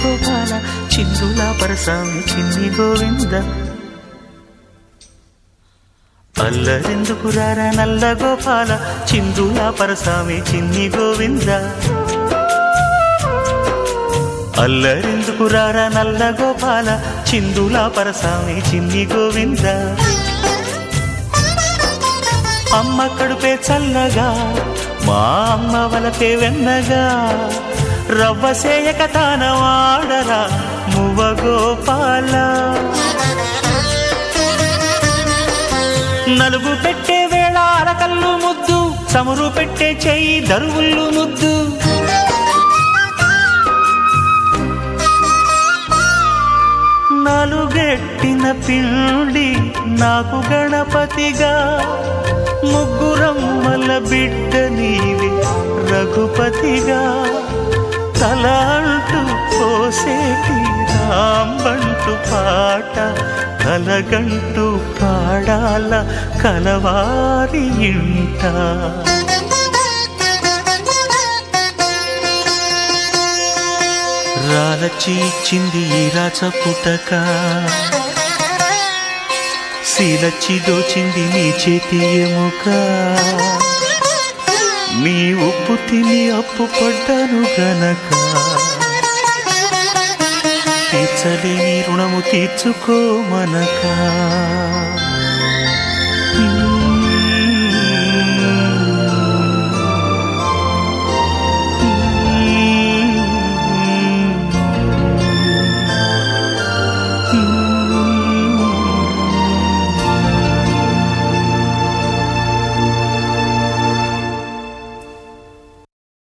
గోపాల చిందుల పరసామి చిన్ని గోవింద అల్లరెందుకు రారా నల్ల గోపాల చిందుల పరసామి చిన్ని గోవింద అల్లరెందుకు రారా నల్ల గోపాల చిందుల పరసామి చిన్ని గోవింద అమ్మ కడుపే చల్లగా మా అమ్మ వలపే వెన్నగా రవ్వ సేయక తాన వాడరా మువ్వ గోపాల నలుగు పెట్టే వేళ అరకల్లు ముద్దు చమురు పెట్టే చెయ్యి దరువుళ్ళు ముద్దు నాలుగెట్టిన పిండి నాకు గణపతిగా ముగ్గురమ్మల బిడ్డ నీవి రఘుపతిగా తల అంటూ పోసేటి రాంబంటు పాట కలగంటూ పాడాల కలవారి ఇంట రాలచి ఇచ్చింది ఈ రాచ పుటక శీలచ్చి దోచింది నీ చేతి ఎముక నీ ఉప్పు తిని అప్పు పడ్డాను గనక తీర్చలేని రుణము తీర్చుకోమనక